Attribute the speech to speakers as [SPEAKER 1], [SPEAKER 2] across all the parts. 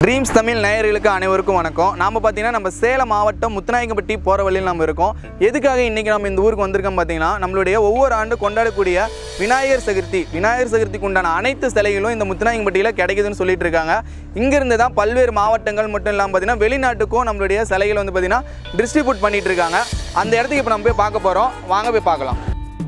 [SPEAKER 1] Dreams Tamil நேயர்களுக்கு அனைவருக்கும் வணக்கம் நாம பார்த்தீங்கன்னா நம்ம சேலம் மாவட்டம் முத்துநாயக்கம்பட்டி போகிற வழியில் நம்ம இருக்கோம் எதுக்காக இன்றைக்கி நம்ம இந்த ஊருக்கு வந்திருக்கோம் பார்த்தீங்கன்னா நம்மளுடைய ஒவ்வொரு ஆண்டு கொண்டாடக்கூடிய விநாயகர் சதுர்த்தி விநாயகர் சதுர்த்திக்கு உண்டான அனைத்து சிலைகளும் இந்த முத்துநாயக்கம்பட்டியில் கிடைக்குதுன்னு சொல்லிட்டு இருக்காங்க இங்கிருந்து தான் பல்வேறு மாவட்டங்கள் மட்டும் இல்லாமல் பார்த்தீங்கன்னா வெளிநாட்டுக்கும் நம்மளுடைய சிலைகள் வந்து பார்த்தீங்கன்னா டிஸ்ட்ரிபியூட் பண்ணிட்டு இருக்காங்க அந்த இடத்துக்கு இப்போ நம்ம போய் பார்க்க போகிறோம் வாங்க போய் பார்க்கலாம்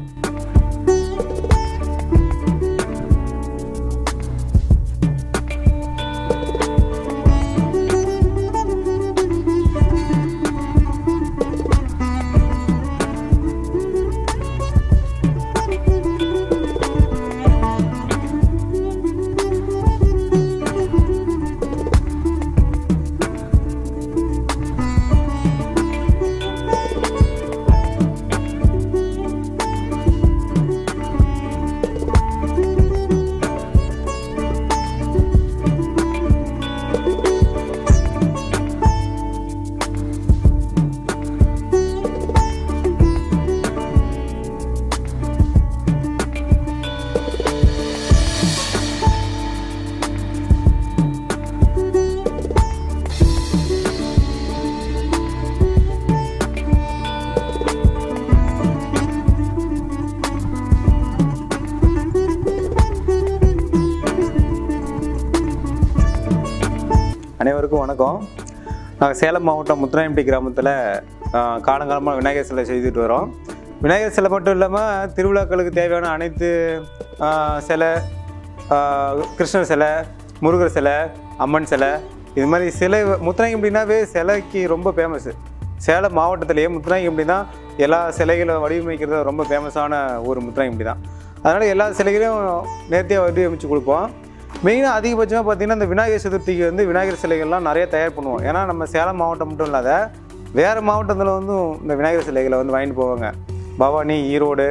[SPEAKER 2] அனைவருக்கும் வணக்கம் நாங்கள் சேலம் மாவட்டம் முத்துராயம்பட்டி கிராமத்தில் காலங்காலமாக விநாயகர் சிலை செய்துட்டு வரோம் விநாயகர் சிலை மட்டும் இல்லாமல் திருவிழாக்களுக்கு தேவையான அனைத்து ஆ, சிலை ஆ, கிருஷ்ணர் சிலை முருகர் சிலை அம்மன் சிலை இது மாதிரி சிலை முத்துராயம்பட்டினாவே சிலைக்கு ரொம்ப ஃபேமஸ்ஸு சேலம் மாவட்டத்திலேயே முத்துராயம்பட்டி தான் எல்லா சிலைகளை வடிவமைக்கிறது ரொம்ப ஃபேமஸான ஒரு முத்துராயம்பட்டி தான் அதனால் எல்லா சிலைகளையும் நேர்த்தியாக வடிவமைச்சு கொடுப்போம் மெயினாக அதிகபட்சமாக பார்த்தீங்கன்னா இந்த விநாயகர் சதுர்த்திக்கு வந்து விநாயகர் சிலைகள்லாம் நிறைய தயார் பண்ணுவோம் ஏன்னா நம்ம சேலம் மாவட்டம் மட்டும் இல்லாத வேறு மாவட்டத்தில் வந்து இந்த விநாயகர் சிலைகளை வந்து வாங்கிட்டு போவாங்க பவானி ஈரோடு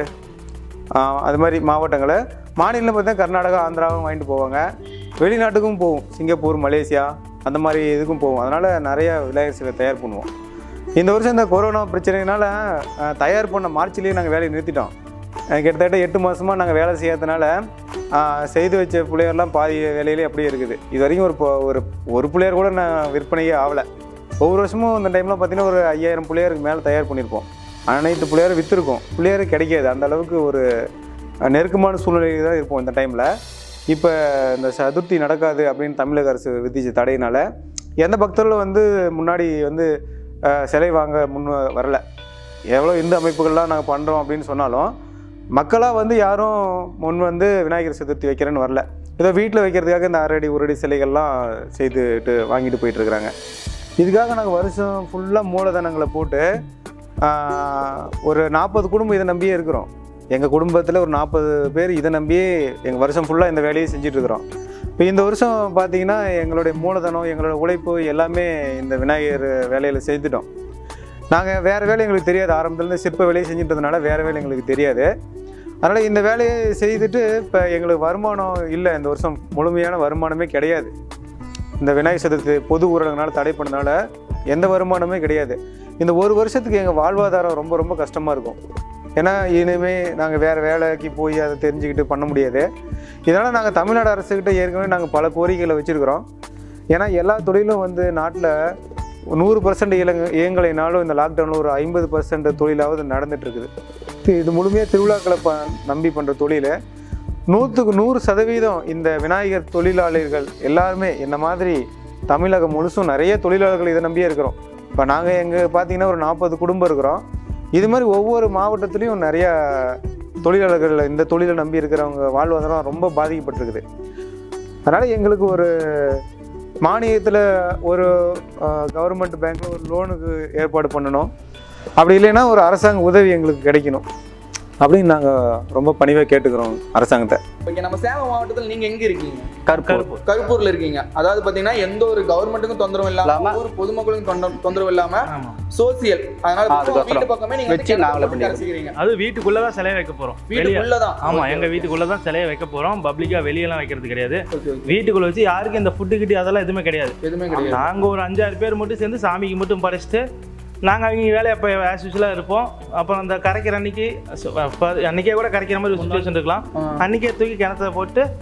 [SPEAKER 2] ஆஹ், அது மாதிரி மாவட்டங்களை மாநிலம் பார்த்தீங்கன்னா கர்நாடகா ஆந்திராவும் வாங்கிட்டு போவாங்க வெளிநாட்டுக்கும் போவோம் சிங்கப்பூர் மலேசியா அந்த மாதிரி இதுக்கும் போவோம் அதனால் நிறைய விநாயகர் சிலை தயார் பண்ணுவோம் இந்த வருஷம் இந்த கொரோனா பிரச்சனைனால ஆஹ், தயார் பண்ண மார்ச்லேயே நாங்கள் வேலையை நிறுத்திட்டோம் அஹ் கிட்டத்தட்ட எட்டு மாதமாக நாங்கள் வேலை செய்யாதனால ஆஹ், செய்து வச்ச பிள்ளையர்லாம் பாதி வேலையிலே அப்படியே இருக்குது இது வரைக்கும் ஒரு பொ- ஒரு ஒரு பிள்ளையர் கூட நான் விற்பனையே ஆகலை ஒவ்வொரு வருஷமும் இந்த டைமில் பார்த்தீங்கன்னா ஒரு ஐயாயிரம் பிள்ளையருக்கு மேலே தயார் பண்ணியிருப்போம் அனைத்து பிள்ளையாரும் விற்றுருக்கோம் பிள்ளையாரு கிடைக்காது அந்த அளவுக்கு ஒரு அஹ், நெருக்கமான சூழ்நிலையில் தான் இருப்போம் இந்த டைமில் இப்போ இந்த சதுர்த்தி நடக்காது அப்படின்னு தமிழக அரசு விதிச்ச தடையினால எந்த பக்தர்களும் வந்து முன்னாடி வந்து அஹ், சிலை வாங்க முன் வரல எவ்வளோ இந்து அமைப்புகள்லாம் நாங்கள் பண்ணுறோம் அப்படின்னு சொன்னாலும் மக்களாக வந்து யாரும் முன் வந்து விநாயகர் சதுர்த்தி வைக்கிறேன்னு வரல ஏதோ வீட்டில் வைக்கிறதுக்காக இந்த அரடி உருடி சிலைகள்லாம் செய்துட்டு வாங்கிட்டு போயிட்டுருக்குறாங்க இதுக்காக நாங்கள் வருஷம் ஃபுல்லாக மூலதனங்களை போட்டு ஆஹ், ஒரு நாற்பது குடும்பம் இதை நம்பியே இருக்கிறோம் எங்கள் குடும்பத்தில் ஒரு நாற்பது பேர் இதை நம்பியே எங்கள் வருஷம் ஃபுல்லாக இந்த வேலையை செஞ்சுட்டு இருக்கிறோம் இப்போ இந்த வருஷம் பார்த்தீங்கன்னா எங்களுடைய மூலதனம் எங்களோட உழைப்பு எல்லாமே இந்த விநாயகர் வேலையில் செய்துட்டோம் நாங்கள் வேறு வேலை எங்களுக்கு தெரியாது ஆரம்பத்துலேருந்து சிற்ப வேலையை செஞ்சுட்டதுனால வேறு வேலை எங்களுக்கு தெரியாது அதனால் இந்த வேலையை செய்துட்டு இப்போ எங்களுக்கு வருமானம் இல்லை இந்த வருஷம் முழுமையான வருமானமே கிடையாது இந்த விநாயகர் சதுர்த்தி பொது ஊரடங்குனால தடை பண்ணனால எந்த வருமானமே கிடையாது இந்த ஒரு வருஷத்துக்கு எங்கள் வாழ்வாதாரம் ரொம்ப ரொம்ப கஷ்டமாக இருக்கும் ஏன்னா இனிமே நாங்கள் வேறு வேலைக்கு போய் அதை தெரிஞ்சுக்கிட்டு பண்ண முடியாது இதனால் நாங்கள் தமிழ்நாடு அரசுக்கிட்ட ஏற்கனவே நாங்கள் பல கோரிக்கைகளை வச்சுருக்கிறோம் ஏன்னா எல்லா தொழிலும் வந்து நாட்டில் நூறு பர்சன்ட் இயலங்க இயங்கலைனாலும் இந்த லாக்டவுனில் ஒரு ஐம்பது பர்சன்ட் தொழிலாவது நடந்துட்டு இருக்குது இது- இது முழுமையாக திருவிழாக்களை ப நம்பி பண்ணுற தொழில் நூற்றுக்கு நூறு சதவீதம் இந்த விநாயகர் தொழிலாளர்கள் எல்லாருமே இந்த மாதிரி தமிழகம் முழுசும் நிறைய தொழிலாளர்கள் இதை நம்பியே இருக்கிறோம் இப்போ நாங்கள் எங்கள் பார்த்தீங்கன்னா ஒரு நாற்பது குடும்பம் இருக்கிறோம் இது மாதிரி ஒவ்வொரு மாவட்டத்துலேயும் நிறைய தொழிலாளர்கள் இந்த தொழிலை நம்பி இருக்கிறவங்க வாழ்வாதாரம் ரொம்ப பாதிக்கப்பட்டிருக்குது அதனால் எங்களுக்கு ஒரு மானியத்தில் ஒரு கவர்மெண்ட் பேங்க்கில் ஒரு லோனுக்கு ஏற்பாடு பண்ணணும் அப்படி இல்லைன்னா ஒரு அரசாங்க உதவி எங்களுக்கு கிடைக்கணும் அப்படின்னு நாங்கள் ரொம்ப பணிவாக கேட்டுக்கிறோம் அரசாங்கத்தை
[SPEAKER 1] ஓகே நம்ம சேலம் மாவட்டத்தில் நீங்கள் எங்கே இருக்கீங்க
[SPEAKER 2] கருப்பூர்
[SPEAKER 1] கருப்பூர்ல இருக்கீங்க அதாவது பாத்தீங்கன்னா எந்த ஒரு கவர்மெண்ட்டுக்கும் தொந்தரவு இல்லாம
[SPEAKER 2] இல்லாம-
[SPEAKER 1] ஊர் பொதுமக்களுக்கும் தொந்த- தொந்தரவு இல்லாம
[SPEAKER 3] ஆமா
[SPEAKER 1] சோசியல் அதனால
[SPEAKER 2] அதுக்கப்புறம்
[SPEAKER 1] வீட்டு பக்கமே நீங்க வந்து
[SPEAKER 2] வச்சு
[SPEAKER 1] கிணத்து
[SPEAKER 2] நாங்களே
[SPEAKER 1] போட்டு
[SPEAKER 2] பண்ணிடுறோம்.
[SPEAKER 1] கரைச்சிக்கிறீங்க.
[SPEAKER 3] அது வீட்டுக்குள்ள தான் சிலையை வைக்க போறோம் வெளிய
[SPEAKER 1] வீட்டுக்குள்ளதான்
[SPEAKER 3] ஆமா
[SPEAKER 1] Okay,
[SPEAKER 3] எங்க
[SPEAKER 1] okay.
[SPEAKER 3] வீட்டுக்குள்ள தான் சிலையை வைக்க போறோம் பப்ளிக்கா வெளியெல்லாம் வைக்கிறது கிடையாது
[SPEAKER 1] Okay, okay.
[SPEAKER 3] வீட்டுக்குள்ள வச்சு யாருக்கும் இந்த ஃபுட்டு கிட்டி அதெல்லாம் எதுவுமே கிடையாது
[SPEAKER 1] எதுவுமே கிடையாது
[SPEAKER 3] நாங்க ஒரு அஞ்சாறு பேர் மட்டும் சேர்ந்து சாமிக்கு மட்டும் படைச்சிட்டு நாங்க அவங்க வேலையை இப்போ ஆஸ் யூஸ்வலாக இருப்போம் அப்புறம் அந்த கரைக்கிற அன்னைக்கு சு- அப்ப அன்னைக்கே கூட கரைக்கிற மாதிரி ஒரு சுச்சுவேஷன் இருக்கலாம்
[SPEAKER 1] ஆ.
[SPEAKER 3] அன்னைக்கே தூக்கி கிணத்துல போட்டு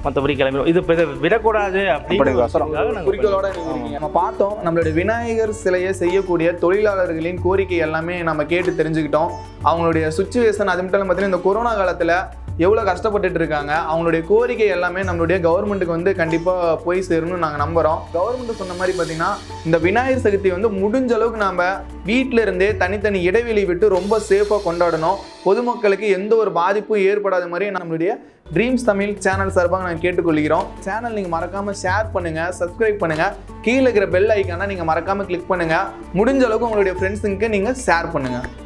[SPEAKER 3] மற்றபடி கிளம்பிடும் இது இப்ப இதை விடக்கூடாது அப்படின்னு
[SPEAKER 2] அப்படிங்கோசரம்.
[SPEAKER 3] நாங்கள்
[SPEAKER 1] குறிக்கோளோட நீங்க இருக்கீங்க. நம்ம பார்த்தோம் நம்மளுடைய விநாயகர் சிலையை செய்யக்கூடிய தொழிலாளர்களின் கோரிக்கை எல்லாமே நம்ம கேட்டு தெரிஞ்சுக்கிட்டோம் அவங்களுடைய சுச்சுவேஷன் அது மட்டும் இல்லாமல் பார்த்தீங்கன்னா இந்த கொரோனா காலத்தில் எவ்வளோ கஷ்டப்பட்டுட்டு இருக்காங்க அவங்களுடைய கோரிக்கை எல்லாமே நம்மளுடைய கவர்மெண்ட்டுக்கு வந்து கண்டிப்பாக போய் சேரும்னு நாங்கள் நம்புகிறோம் கவர்மெண்ட் சொன்ன மாதிரி பார்த்தீங்கன்னா இந்த விநாயகர் சதுர்த்தி வந்து முடிஞ்ச அளவுக்கு நாம் வீட்டில இருந்தே தனித்தனி இடைவெளி விட்டு ரொம்ப சேஃபாக கொண்டாடணும் பொதுமக்களுக்கு எந்த ஒரு பாதிப்பும் ஏற்படாத மாதிரி நம்மளுடைய ட்ரீம்ஸ் தமிழ் சேனல் சார்பாக நாங்கள் கேட்டுக்கொள்கிறோம் சேனல் நீங்கள் மறக்காமல் ஷேர் பண்ணுங்கள் சப்ஸ்கிரைப் பண்ணுங்கள் கீழே இருக்கிற பெல் ஐக்கானை நீங்கள் மறக்காமல் கிளிக் பண்ணுங்கள் முடிஞ்ச அளவுக்கு உங்களுடைய ஃப்ரெண்ட்ஸுக்கு நீங்கள் ஷேர் பண்ணுங்கள்